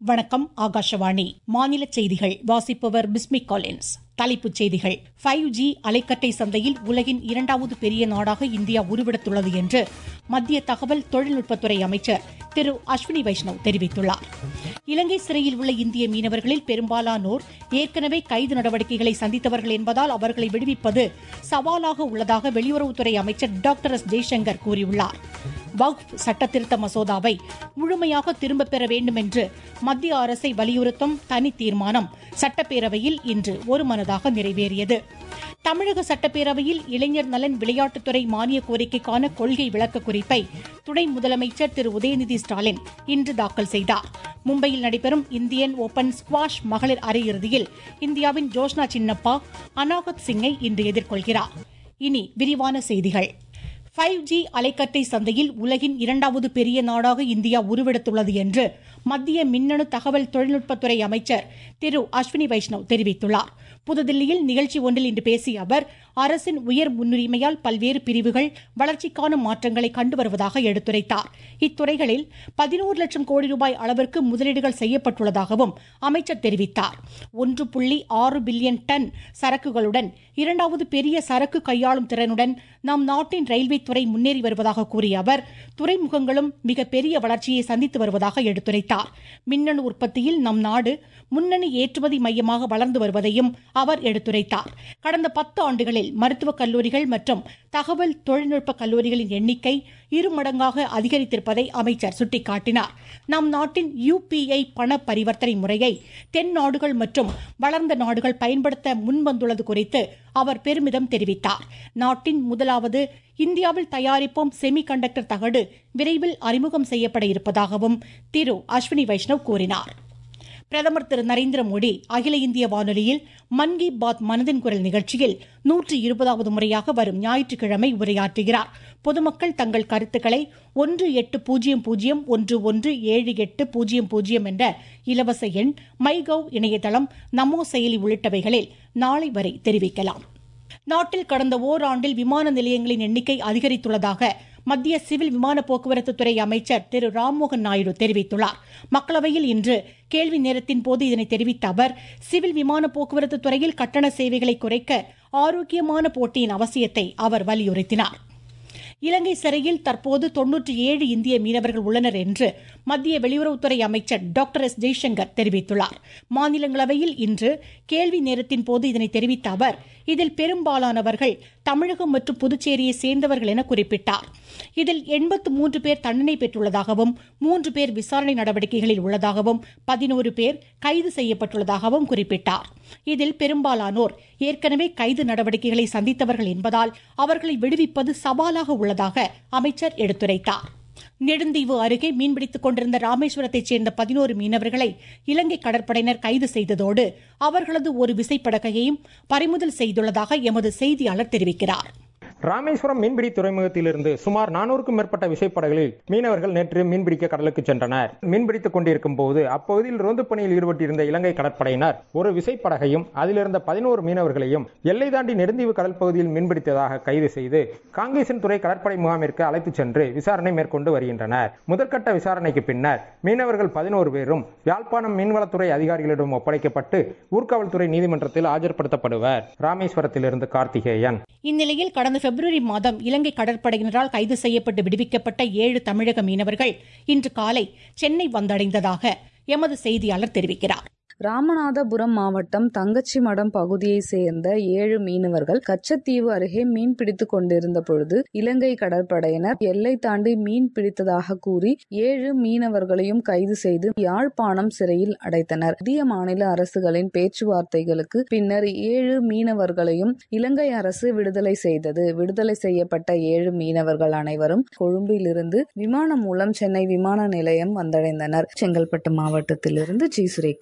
வணக்கம் ஆகாஷவாணி மாநில செய்திகள் வாசிப்பவர் பிஸ்மி காலின்ஸ் தலைப்புச் செய்திகள் ஃபைவ் ஜி அலைக்கட்டை சந்தையில் உலகின் இரண்டாவது பெரிய நாடாக இந்தியா உருவெடுத்துள்ளது என்று மத்திய தகவல் தொழில்நுட்பத்துறை அமைச்சர் திரு அஸ்வினி வைஷ்ணவ் தெரிவித்துள்ளார் இலங்கை சிறையில் உள்ள இந்திய மீனவர்களில் பெரும்பாலானோர் ஏற்கனவே கைது நடவடிக்கைகளை சந்தித்தவர்கள் என்பதால் அவர்களை விடுவிப்பது சவாலாக உள்ளதாக வெளியுறவுத்துறை அமைச்சர் டாக்டர் எஸ் ஜெய்சங்கர் கூறியுள்ளார் வக்ஃப் சட்டத்திருத்த மசோதாவை முழுமையாக திரும்பப் பெற வேண்டும் என்று மத்திய அரசை வலியுறுத்தும் தனி தீர்மானம் சட்டப்பேரவையில் இன்று ஒருமனதாக நிறைவேறியது தமிழக சட்டப்பேரவையில் இளைஞர் நலன் விளையாட்டுத்துறை மானிய கோரிக்கைக்கான கொள்கை விளக்க குறிப்பை துணை முதலமைச்சர் திரு உதயநிதி ஸ்டாலின் இன்று தாக்கல் செய்தார் மும்பையில் நடைபெறும் இந்தியன் ஓபன் ஸ்குவாஷ் மகளிர் அரையிறுதியில் இந்தியாவின் ஜோஷ்னா சின்னப்பா அனாகத் சிங்கை இன்று எதிர்கொள்கிறார் இனி விரிவான செய்திகள் ஃபைவ் ஜி அலைக்கற்றை சந்தையில் உலகின் இரண்டாவது பெரிய நாடாக இந்தியா உருவெடுத்துள்ளது என்று மத்திய மின்னணு தகவல் தொழில்நுட்பத்துறை அமைச்சர் திரு அஸ்வினி வைஷ்ணவ் தெரிவித்துள்ளார் புதுதில்லியில் நிகழ்ச்சி ஒன்றில் இன்று பேசிய அவர் அரசின் உயர் முன்னுரிமையால் பல்வேறு பிரிவுகள் வளர்ச்சிக்கான மாற்றங்களை கண்டு வருவதாக எடுத்துரைத்தார் இத்துறைகளில் பதினோரு லட்சம் கோடி ரூபாய் அளவிற்கு முதலீடுகள் செய்யப்பட்டுள்ளதாகவும் அமைச்சர் தெரிவித்தார் ஒன்று புள்ளி ஆறு பில்லியன் டன் சரக்குகளுடன் இரண்டாவது பெரிய சரக்கு கையாளும் திறனுடன் நம் நாட்டின் ரயில்வே துறை முன்னேறி வருவதாக கூறிய அவர் துறைமுகங்களும் மிகப்பெரிய வளர்ச்சியை சந்தித்து வருவதாக எடுத்துரைத்தார் மின்னணு உற்பத்தியில் நம் நாடு முன்னணி ஏற்றுமதி மையமாக வளர்ந்து வருவதையும் அவர் எடுத்துரைத்தார் கடந்த பத்து ஆண்டுகளில் மருத்துவக் கல்லூரிகள் மற்றும் தகவல் தொழில்நுட்ப கல்லூரிகளின் எண்ணிக்கை இருமடங்காக அதிகரித்திருப்பதை அமைச்சர் சுட்டிக்காட்டினார் நம் நாட்டின் யுபிஐ பண பரிவர்த்தனை முறையை தென் நாடுகள் மற்றும் வளர்ந்த நாடுகள் பயன்படுத்த முன்வந்துள்ளது குறித்து அவர் பெருமிதம் தெரிவித்தார் நாட்டின் முதலாவது இந்தியாவில் தயாரிப்போம் செமி கண்டக்டர் தகடு விரைவில் அறிமுகம் செய்யப்பட இருப்பதாகவும் திரு அஸ்வினி வைஷ்ணவ் கூறினார் பிரதமர் திரு நரேந்திர மோடி அகில இந்திய வானொலியில் மன் கி பாத் மனதின் குரல் நிகழ்ச்சியில் நூற்றி இருபதாவது முறையாக வரும் ஞாயிற்றுக்கிழமை உரையாற்றுகிறார் பொதுமக்கள் தங்கள் கருத்துக்களை ஒன்று எட்டு பூஜ்ஜியம் பூஜ்ஜியம் ஒன்று ஒன்று ஏழு எட்டு பூஜ்ஜியம் பூஜ்ஜியம் என்ற இலவச எண் மைகவ் இணையதளம் நமோ செயலி உள்ளிட்டவைகளில் நாளை வரை தெரிவிக்கலாம் நாட்டில் கடந்த ஓராண்டில் விமான நிலையங்களின் எண்ணிக்கை அதிகரித்துள்ளதாக மத்திய சிவில் விமான போக்குவரத்து துறை அமைச்சர் திரு ராம்மோகன் நாயுடு தெரிவித்துள்ளார் மக்களவையில் இன்று கேள்வி நேரத்தின் போது இதனை தெரிவித்த அவர் சிவில் விமான போக்குவரத்து துறையில் கட்டண சேவைகளை குறைக்க ஆரோக்கியமான போட்டியின் அவசியத்தை அவர் வலியுறுத்தினார் இலங்கை சிறையில் தற்போது தொன்னூற்றி ஏழு இந்திய மீனவர்கள் உள்ளனர் என்று மத்திய வெளியுறவுத்துறை அமைச்சர் டாக்டர் எஸ் ஜெய்சங்கர் தெரிவித்துள்ளார் மாநிலங்களவையில் இன்று கேள்வி நேரத்தின் போது இதனை தெரிவித்த அவர் இதில் பெரும்பாலானவர்கள் தமிழகம் மற்றும் புதுச்சேரியை சேர்ந்தவர்கள் என குறிப்பிட்டார் இதில் எண்பத்து மூன்று பேர் தண்டனை பெற்றுள்ளதாகவும் மூன்று பேர் விசாரணை நடவடிக்கைகளில் உள்ளதாகவும் பதினோரு பேர் கைது செய்யப்பட்டுள்ளதாகவும் குறிப்பிட்டார் இதில் பெரும்பாலானோர் ஏற்கனவே கைது நடவடிக்கைகளை சந்தித்தவர்கள் என்பதால் அவர்களை விடுவிப்பது சவாலாக உள்ளதாக அமைச்சர் எடுத்துரைத்தார் நெடுந்தீவு அருகே மீன்பிடித்துக் கொண்டிருந்த ராமேஸ்வரத்தைச் சேர்ந்த பதினோரு மீனவர்களை இலங்கை கடற்படையினர் கைது செய்ததோடு அவர்களது ஒரு விசைப்படகையையும் பறிமுதல் செய்துள்ளதாக எமது செய்தியாளர் தெரிவிக்கிறார் ராமேஸ்வரம் மீன்பிடி துறைமுகத்திலிருந்து சுமார் நானூறுக்கும் மேற்பட்ட விசைப்படகுகளில் மீனவர்கள் நேற்று மீன்பிடிக்க கடலுக்கு சென்றனர் மீன்பிடித்துக் கொண்டிருக்கும் போது அப்பகுதியில் ரோந்து பணியில் ஈடுபட்டிருந்த இலங்கை கடற்படையினர் ஒரு விசைப்படகையும் அதிலிருந்த பதினோரு மீனவர்களையும் எல்லை தாண்டி நெடுந்தீவு கடல் பகுதியில் மீன்பிடித்ததாக கைது செய்து காங்கேசன் துறை கடற்படை முகாமிற்கு அழைத்துச் சென்று விசாரணை மேற்கொண்டு வருகின்றனர் முதற்கட்ட விசாரணைக்கு பின்னர் மீனவர்கள் பதினோரு பேரும் யாழ்ப்பாணம் மீன்வளத்துறை அதிகாரிகளிடம் ஒப்படைக்கப்பட்டு ஊர்காவல்துறை நீதிமன்றத்தில் ஆஜர்படுத்தப்படுவர் ராமேஸ்வரத்திலிருந்து கார்த்திகேயன் இந்நிலையில் கடந்த பிப்ரவரி மாதம் இலங்கை கடற்படையினரால் கைது செய்யப்பட்டு விடுவிக்கப்பட்ட ஏழு தமிழக மீனவர்கள் இன்று காலை சென்னை வந்தடைந்ததாக எமது செய்தியாளர் தெரிவிக்கிறார் ராமநாதபுரம் மாவட்டம் தங்கச்சிமடம் பகுதியை சேர்ந்த ஏழு மீனவர்கள் கச்சத்தீவு அருகே மீன் பிடித்துக் கொண்டிருந்த பொழுது இலங்கை கடற்படையினர் எல்லை தாண்டி மீன் பிடித்ததாக கூறி ஏழு மீனவர்களையும் கைது செய்து யாழ்ப்பாணம் சிறையில் அடைத்தனர் மத்திய மாநில அரசுகளின் பேச்சுவார்த்தைகளுக்கு பின்னர் ஏழு மீனவர்களையும் இலங்கை அரசு விடுதலை செய்தது விடுதலை செய்யப்பட்ட ஏழு மீனவர்கள் அனைவரும் கொழும்பிலிருந்து விமானம் மூலம் சென்னை விமான நிலையம் வந்தடைந்தனர் செங்கல்பட்டு மாவட்டத்திலிருந்து ஜி சுரேகா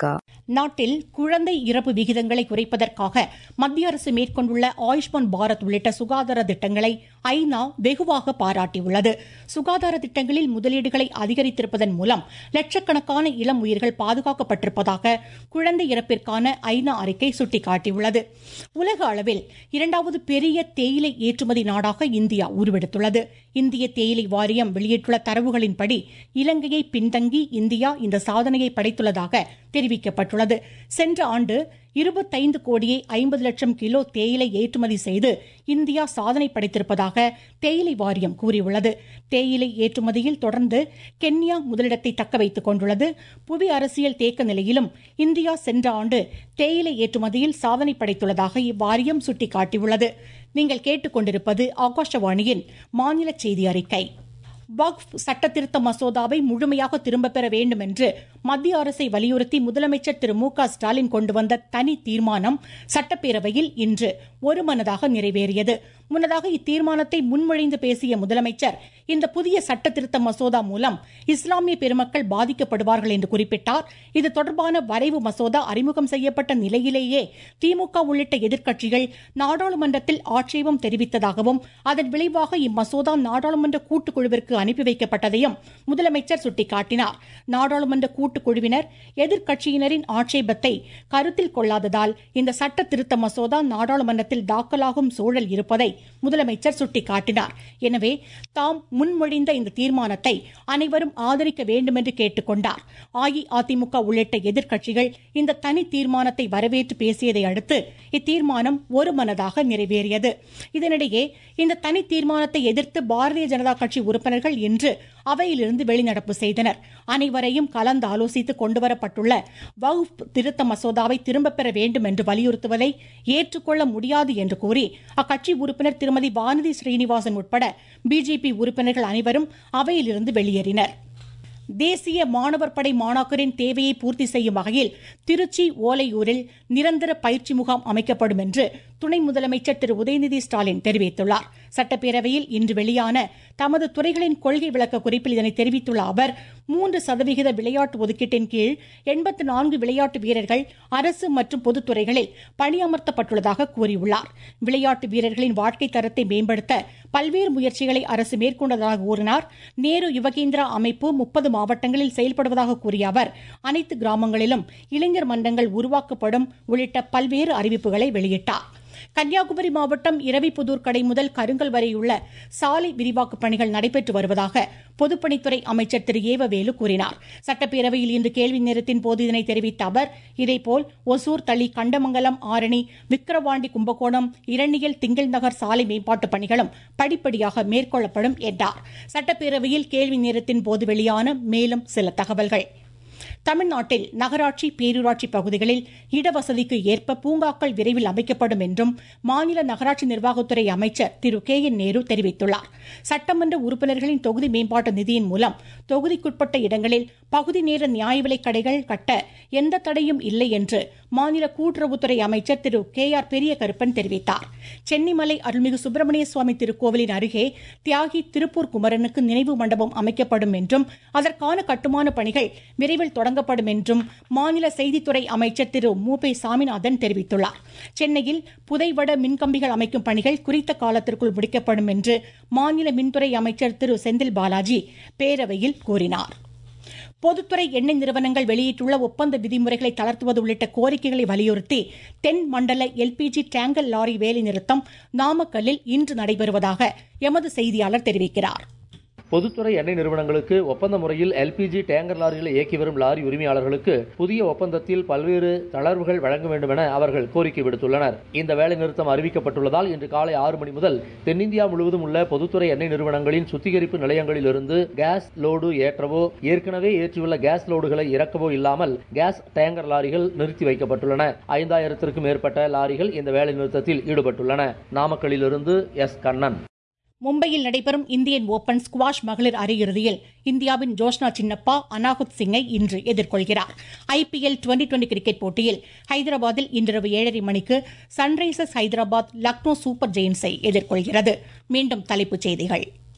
நாட்டில் குழந்தை இறப்பு விகிதங்களை குறைப்பதற்காக மத்திய அரசு மேற்கொண்டுள்ள ஆயுஷ்மான் பாரத் உள்ளிட்ட சுகாதார திட்டங்களை ஐநா வெகுவாக பாராட்டியுள்ளது சுகாதார திட்டங்களில் முதலீடுகளை அதிகரித்திருப்பதன் மூலம் லட்சக்கணக்கான இளம் உயிர்கள் பாதுகாக்கப்பட்டிருப்பதாக குழந்தை இறப்பிற்கான ஐநா அறிக்கை சுட்டிக்காட்டியுள்ளது உலக அளவில் இரண்டாவது பெரிய தேயிலை ஏற்றுமதி நாடாக இந்தியா உருவெடுத்துள்ளது இந்திய தேயிலை வாரியம் வெளியிட்டுள்ள தரவுகளின்படி இலங்கையை பின்தங்கி இந்தியா இந்த சாதனையை படைத்துள்ளதாக தெரிவிக்கப்பட்டுள்ளது சென்ற ஆண்டு இருபத்தைந்து கோடியே ஐம்பது லட்சம் கிலோ தேயிலை ஏற்றுமதி செய்து இந்தியா சாதனை படைத்திருப்பதாக தேயிலை வாரியம் கூறியுள்ளது தேயிலை ஏற்றுமதியில் தொடர்ந்து கென்யா முதலிடத்தை தக்க வைத்துக் கொண்டுள்ளது புவி அரசியல் தேக்க நிலையிலும் இந்தியா சென்ற ஆண்டு தேயிலை ஏற்றுமதியில் சாதனை படைத்துள்ளதாக இவ்வாரியம் சுட்டிக்காட்டியுள்ளது நீங்கள் கேட்டுக்கொண்டிருப்பது ஆகாஷவாணியின் மாநில செய்தி அறிக்கை வக்ஃப் சட்டத்திருத்த மசோதாவை முழுமையாக திரும்பப் பெற வேண்டும் என்று மத்திய அரசை வலியுறுத்தி முதலமைச்சர் திரு மு க ஸ்டாலின் கொண்டு வந்த தனி தீர்மானம் சட்டப்பேரவையில் இன்று ஒருமனதாக நிறைவேறியது முன்னதாக இத்தீர்மானத்தை முன்மொழிந்து பேசிய முதலமைச்சர் இந்த புதிய சட்டத்திருத்த மசோதா மூலம் இஸ்லாமிய பெருமக்கள் பாதிக்கப்படுவார்கள் என்று குறிப்பிட்டார் இது தொடர்பான வரைவு மசோதா அறிமுகம் செய்யப்பட்ட நிலையிலேயே திமுக உள்ளிட்ட எதிர்க்கட்சிகள் நாடாளுமன்றத்தில் ஆட்சேபம் தெரிவித்ததாகவும் அதன் விளைவாக இம்மசோதா நாடாளுமன்ற கூட்டுக்குழுவிற்கு அனுப்பி வைக்கப்பட்டதையும் முதலமைச்சர் சுட்டிக்காட்டினார் நாடாளுமன்ற கூட்டுக்குழுவினர் எதிர்க்கட்சியினரின் ஆட்சேபத்தை கருத்தில் கொள்ளாததால் இந்த சட்ட திருத்த மசோதா நாடாளுமன்றத்தில் தாக்கலாகும் சூழல் இருப்பதை முதலமைச்சர் சுட்டிக்காட்டினார் எனவே தாம் முன்மொழிந்த இந்த தீர்மானத்தை அனைவரும் ஆதரிக்க வேண்டும் என்று கேட்டுக்கொண்டார் அஇஅதிமுக உள்ளிட்ட எதிர்க்கட்சிகள் இந்த தனி தீர்மானத்தை வரவேற்று பேசியதை அடுத்து இத்தீர்மானம் ஒருமனதாக நிறைவேறியது இதனிடையே இந்த தனி தீர்மானத்தை எதிர்த்து பாரதிய ஜனதா கட்சி உறுப்பினர்கள் இன்று அவையிலிருந்து வெளிநடப்பு செய்தனர் அனைவரையும் கலந்து ஆலோசித்து கொண்டுவரப்பட்டுள்ள வகுப் திருத்த மசோதாவை திரும்பப் பெற வேண்டும் என்று வலியுறுத்துவதை ஏற்றுக்கொள்ள முடியாது என்று கூறி அக்கட்சி உறுப்பினர் திருமதி வானதி ஸ்ரீனிவாசன் உட்பட பிஜேபி உறுப்பினர்கள் அனைவரும் அவையிலிருந்து வெளியேறினர் தேசிய மாணவர் படை மாணாக்கரின் தேவையை பூர்த்தி செய்யும் வகையில் திருச்சி ஓலையூரில் நிரந்தர பயிற்சி முகாம் அமைக்கப்படும் என்று துணை முதலமைச்சர் திரு உதயநிதி ஸ்டாலின் தெரிவித்துள்ளார் சட்டப்பேரவையில் இன்று வெளியான தமது துறைகளின் கொள்கை விளக்க குறிப்பில் இதனை தெரிவித்துள்ள அவர் மூன்று சதவிகித விளையாட்டு ஒதுக்கீட்டின் கீழ் எண்பத்து நான்கு விளையாட்டு வீரர்கள் அரசு மற்றும் பொதுத்துறைகளில் பணியமர்த்தப்பட்டுள்ளதாக கூறியுள்ளார் விளையாட்டு வீரர்களின் வாழ்க்கை தரத்தை மேம்படுத்த பல்வேறு முயற்சிகளை அரசு மேற்கொண்டதாக கூறினார் நேரு யுவகேந்திரா அமைப்பு முப்பது மாவட்டங்களில் செயல்படுவதாக கூறிய அவர் அனைத்து கிராமங்களிலும் இளைஞர் மன்றங்கள் உருவாக்கப்படும் உள்ளிட்ட பல்வேறு அறிவிப்புகளை வெளியிட்டார் கன்னியாகுமரி மாவட்டம் இரவிப்புதூர் கடை முதல் கருங்கல் வரையுள்ள சாலை விரிவாக்கப் பணிகள் நடைபெற்று வருவதாக பொதுப்பணித்துறை அமைச்சர் திரு ஏவவேலு கூறினார் சட்டப்பேரவையில் இன்று கேள்வி நேரத்தின் போது இதனை தெரிவித்த அவர் இதேபோல் ஒசூர் தளி கண்டமங்கலம் ஆரணி விக்கிரவாண்டி கும்பகோணம் இரணியல் திங்கள் நகர் சாலை மேம்பாட்டுப் பணிகளும் படிப்படியாக மேற்கொள்ளப்படும் என்றார் சட்டப்பேரவையில் கேள்வி நேரத்தின் போது வெளியான மேலும் சில தகவல்கள் தமிழ்நாட்டில் நகராட்சி பேரூராட்சி பகுதிகளில் இடவசதிக்கு ஏற்ப பூங்காக்கள் விரைவில் அமைக்கப்படும் என்றும் மாநில நகராட்சி நிர்வாகத்துறை அமைச்சர் திரு கே என் நேரு தெரிவித்துள்ளார் சட்டமன்ற உறுப்பினர்களின் தொகுதி மேம்பாட்டு நிதியின் மூலம் தொகுதிக்குட்பட்ட இடங்களில் பகுதி நேர நியாய விலைக் கடைகள் கட்ட எந்த தடையும் இல்லை என்று மாநில கூட்டுறவுத்துறை அமைச்சர் திரு கே ஆர் பெரிய கருப்பன் தெரிவித்தார் சென்னிமலை அருள்மிகு சுப்பிரமணிய சுவாமி திருக்கோவிலின் அருகே தியாகி திருப்பூர் குமரனுக்கு நினைவு மண்டபம் அமைக்கப்படும் என்றும் அதற்கான கட்டுமான பணிகள் விரைவில் தொடங்கப்படும் என்றும் மாநில செய்தித்துறை அமைச்சர் திரு மு பே சாமிநாதன் தெரிவித்துள்ளார் சென்னையில் புதைவட மின்கம்பிகள் அமைக்கும் பணிகள் குறித்த காலத்திற்குள் முடிக்கப்படும் என்று மாநில மின்துறை அமைச்சர் திரு செந்தில் பாலாஜி பேரவையில் கூறினார் பொதுத்துறை எண்ணெய் நிறுவனங்கள் வெளியிட்டுள்ள ஒப்பந்த விதிமுறைகளை தளர்த்துவது உள்ளிட்ட கோரிக்கைகளை வலியுறுத்தி தென் மண்டல எல்பிஜி டேங்கர் லாரி வேலைநிறுத்தம் நாமக்கல்லில் இன்று நடைபெறுவதாக எமது செய்தியாளர் தெரிவிக்கிறார் பொதுத்துறை எண்ணெய் நிறுவனங்களுக்கு ஒப்பந்த முறையில் எல்பிஜி டேங்கர் லாரிகளை இயக்கி வரும் லாரி உரிமையாளர்களுக்கு புதிய ஒப்பந்தத்தில் பல்வேறு தளர்வுகள் வழங்க வேண்டும் என அவர்கள் கோரிக்கை விடுத்துள்ளனர் இந்த வேலை நிறுத்தம் அறிவிக்கப்பட்டுள்ளதால் இன்று காலை ஆறு மணி முதல் தென்னிந்தியா முழுவதும் உள்ள பொதுத்துறை எண்ணெய் நிறுவனங்களின் சுத்திகரிப்பு நிலையங்களிலிருந்து கேஸ் லோடு ஏற்றவோ ஏற்கனவே ஏற்றியுள்ள கேஸ் லோடுகளை இறக்கவோ இல்லாமல் கேஸ் டேங்கர் லாரிகள் நிறுத்தி வைக்கப்பட்டுள்ளன ஐந்தாயிரத்திற்கும் மேற்பட்ட லாரிகள் இந்த வேலை நிறுத்தத்தில் ஈடுபட்டுள்ளன நாமக்கல்லிலிருந்து எஸ் கண்ணன் மும்பையில் நடைபெறும் இந்தியன் ஓபன் ஸ்குவாஷ் மகளிர் அரையிறுதியில் இந்தியாவின் ஜோஷ்னா சின்னப்பா அனாகுத் சிங்கை இன்று எதிர்கொள்கிறார் ஐபிஎல் டுவெண்டி டுவெண்டி கிரிக்கெட் போட்டியில் ஹைதராபாத்தில் இன்றிரவு ஏழரை மணிக்கு சன்ரைசர்ஸ் ஹைதராபாத் லக்னோ சூப்பர் ஜெயின்ஸை எதிர்கொள்கிறது மீண்டும் தலைப்புச் செய்திகள்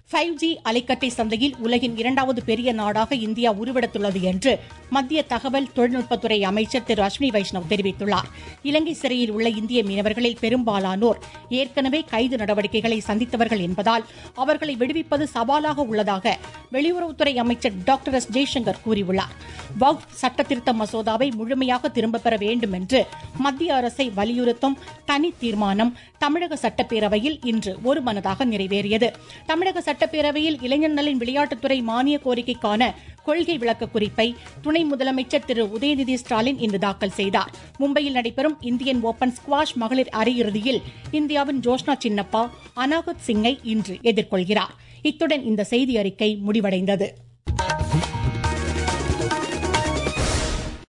ஃபைவ் ஜி அலைக்கட்டை சந்தையில் உலகின் இரண்டாவது பெரிய நாடாக இந்தியா உருவெடுத்துள்ளது என்று மத்திய தகவல் தொழில்நுட்பத்துறை அமைச்சர் திரு அஸ்வினி வைஷ்ணவ் தெரிவித்துள்ளார் இலங்கை சிறையில் உள்ள இந்திய மீனவர்களில் பெரும்பாலானோர் ஏற்கனவே கைது நடவடிக்கைகளை சந்தித்தவர்கள் என்பதால் அவர்களை விடுவிப்பது சவாலாக உள்ளதாக வெளியுறவுத்துறை அமைச்சர் டாக்டர் எஸ் ஜெய்சங்கர் கூறியுள்ளார் வக்ஃப் சட்டத்திருத்த மசோதாவை முழுமையாக திரும்பப் பெற வேண்டும் என்று மத்திய அரசை வலியுறுத்தும் தனி தீர்மானம் தமிழக சட்டப்பேரவையில் இன்று ஒருமனதாக நிறைவேறியது தமிழக சட்டப்பேரவையில் இளைஞர் நலன் விளையாட்டுத்துறை மானிய கோரிக்கைக்கான கொள்கை விளக்க குறிப்பை துணை முதலமைச்சர் திரு உதயநிதி ஸ்டாலின் இன்று தாக்கல் செய்தார் மும்பையில் நடைபெறும் இந்தியன் ஓபன் ஸ்குவாஷ் மகளிர் அரையிறுதியில் இந்தியாவின் ஜோஷ்னா சின்னப்பா அனாகத் சிங்கை இன்று எதிர்கொள்கிறார் இத்துடன் இந்த செய்தி அறிக்கை முடிவடைந்தது